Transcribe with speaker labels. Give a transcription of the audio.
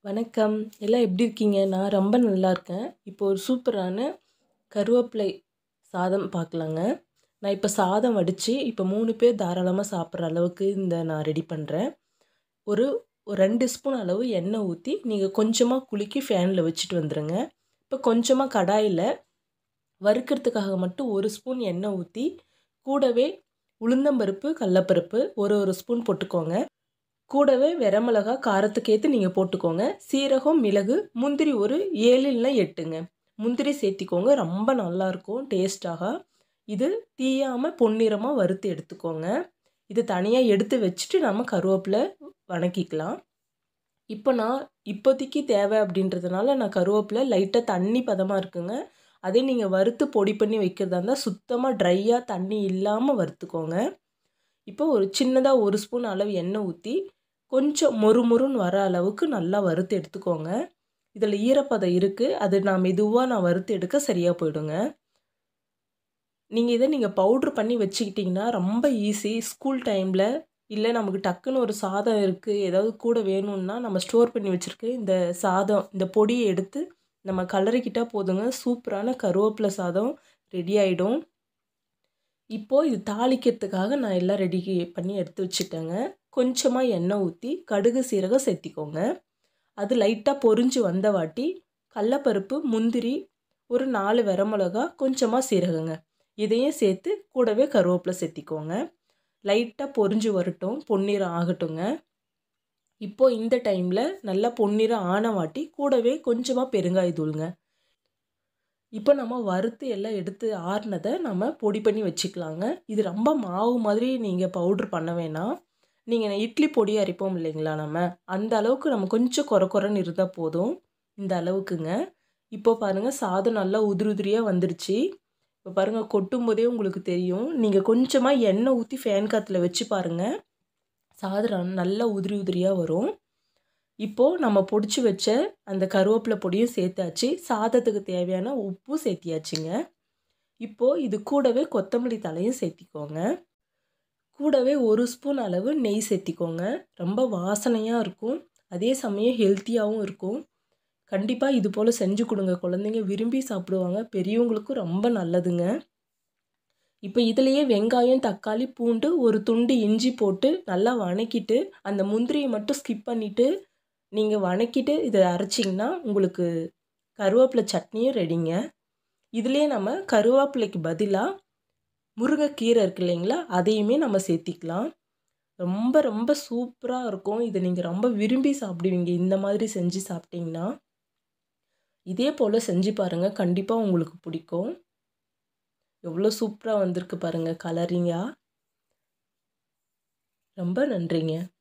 Speaker 1: வணக்கம் எல்லாம் எப்படி இருக்கீங்க நான் ரொம்ப நல்லா இருக்கேன் இப்போ ஒரு சூப்பரான கருவேப்பிலை சாதம் பார்க்கலாங்க நான் இப்போ சாதம் வடித்து இப்போ மூணு பேர் தாராளமாக சாப்பிட்ற அளவுக்கு இந்த நான் ரெடி பண்ணுறேன் ஒரு ஒரு ரெண்டு ஸ்பூன் அளவு எண்ணெய் ஊற்றி நீங்கள் கொஞ்சமாக குலுக்கி ஃபேனில் வச்சுட்டு வந்துடுங்க இப்போ கொஞ்சமாக கடாயில் வறுக்கிறதுக்காக மட்டும் ஒரு ஸ்பூன் எண்ணெய் ஊற்றி கூடவே உளுந்தம்பருப்பு கடலப்பருப்பு ஒரு ஒரு ஸ்பூன் போட்டுக்கோங்க கூடவே வெரமிளகா காரத்துக்கு ஏற்று நீங்கள் போட்டுக்கோங்க சீரகம் மிளகு முந்திரி ஒரு ஏழு இல்லை எட்டுங்க முந்திரி சேர்த்திக்கோங்க ரொம்ப நல்லாயிருக்கும் டேஸ்ட்டாக இது தீயாமல் பொன்னிறமாக வறுத்து எடுத்துக்கோங்க இது தனியாக எடுத்து வச்சுட்டு நம்ம கருவேப்பிலை வணக்கிக்கலாம் இப்போ நான் இப்போதைக்கு தேவை அப்படின்றதுனால நான் கருவேப்பிலை லைட்டாக தண்ணி பதமாக இருக்குங்க அதே நீங்கள் வறுத்து பொடி பண்ணி வைக்கிறதா இருந்தால் சுத்தமாக ட்ரையாக தண்ணி இல்லாமல் வறுத்துக்கோங்க இப்போ ஒரு சின்னதாக ஒரு ஸ்பூன் அளவு எண்ணெய் ஊற்றி கொஞ்சம் மொறு மொறுன்னு வர அளவுக்கு நல்லா வறுத்து எடுத்துக்கோங்க இதில் ஈரப்பதம் இருக்குது அது நான் மெதுவாக நான் வறுத்து எடுக்க சரியாக போயிடுங்க நீங்கள் இதை நீங்கள் பவுட்ரு பண்ணி வச்சுக்கிட்டிங்கன்னா ரொம்ப ஈஸி ஸ்கூல் டைமில் இல்லை நமக்கு டக்குன்னு ஒரு சாதம் இருக்குது ஏதாவது கூட வேணும்னா நம்ம ஸ்டோர் பண்ணி வச்சுருக்கு இந்த சாதம் இந்த பொடியை எடுத்து நம்ம கலரிக்கிட்டால் போதுங்க சூப்பரான கருவேப்பிலை சாதம் ரெடி ஆகிடும் இப்போது இது தாளிக்கிறதுக்காக நான் எல்லாம் ரெடி பண்ணி எடுத்து வச்சுட்டேங்க கொஞ்சமாக எண்ணெய் ஊற்றி கடுகு சீரகம் சேர்த்திக்கோங்க அது லைட்டாக பொரிஞ்சு வந்த வாட்டி கடலப்பருப்பு முந்திரி ஒரு நாலு வரமிளகா கொஞ்சமாக சீரகங்க இதையும் சேர்த்து கூடவே கருவேப்பிலை சேர்த்திக்கோங்க லைட்டாக பொரிஞ்சு வரட்டும் பொன்னிறம் ஆகட்டுங்க இப்போது இந்த டைமில் நல்லா பொன்னிறம் ஆன வாட்டி கூடவே கொஞ்சமாக பெருங்காய தூளுங்க இப்போ நம்ம வறுத்து எல்லாம் எடுத்து ஆறுனதை நம்ம பொடி பண்ணி வச்சுக்கலாங்க இது ரொம்ப மாவு மாதிரி நீங்கள் பவுட்ரு பண்ண வேணாம் நீங்கள் இட்லி பொடி அரைப்போம் இல்லைங்களா நம்ம அந்த அளவுக்கு நம்ம கொஞ்சம் குறை குறைன்னு இருந்தால் போதும் இந்த அளவுக்குங்க இப்போ பாருங்கள் சாதம் நல்லா உதிரி உதிரியாக வந்துருச்சு இப்போ பாருங்கள் கொட்டும் போதே உங்களுக்கு தெரியும் நீங்கள் கொஞ்சமாக எண்ணெய் ஊற்றி ஃபேன் காற்றுல வச்சு பாருங்கள் சாதம் நல்லா உதிரி உதிரியாக வரும் இப்போது நம்ம பொடிச்சு வச்ச அந்த கருவேப்பிலை பொடியும் சேர்த்தாச்சு சாதத்துக்கு தேவையான உப்பு சேர்த்தியாச்சுங்க இப்போது இது கூடவே கொத்தமல்லி தலையும் சேர்த்திக்கோங்க கூடவே ஒரு ஸ்பூன் அளவு நெய் சேர்த்திக்கோங்க ரொம்ப வாசனையாக இருக்கும் அதே சமயம் ஹெல்த்தியாகவும் இருக்கும் கண்டிப்பாக இது போல் செஞ்சு கொடுங்க குழந்தைங்க விரும்பி சாப்பிடுவாங்க பெரியவங்களுக்கும் ரொம்ப நல்லதுங்க இப்போ இதுலேயே வெங்காயம் தக்காளி பூண்டு ஒரு துண்டு இஞ்சி போட்டு நல்லா வணக்கிட்டு அந்த முந்திரியை மட்டும் ஸ்கிப் பண்ணிவிட்டு நீங்கள் வணக்கிட்டு இதை அரைச்சிங்கன்னா உங்களுக்கு கருவேப்பிலை சட்னியும் ரெடிங்க இதுலேயே நம்ம கருவேப்பிலைக்கு பதிலாக முருங்கைக்கீரை இருக்கு இல்லைங்களா அதையுமே நம்ம சேர்த்திக்கலாம் ரொம்ப ரொம்ப சூப்பராக இருக்கும் இதை நீங்கள் ரொம்ப விரும்பி சாப்பிடுவீங்க இந்த மாதிரி செஞ்சு சாப்பிட்டிங்கன்னா இதே போல் செஞ்சு பாருங்கள் கண்டிப்பாக உங்களுக்கு பிடிக்கும் எவ்வளோ சூப்பராக வந்திருக்கு பாருங்கள் கலரிங்காக ரொம்ப நன்றிங்க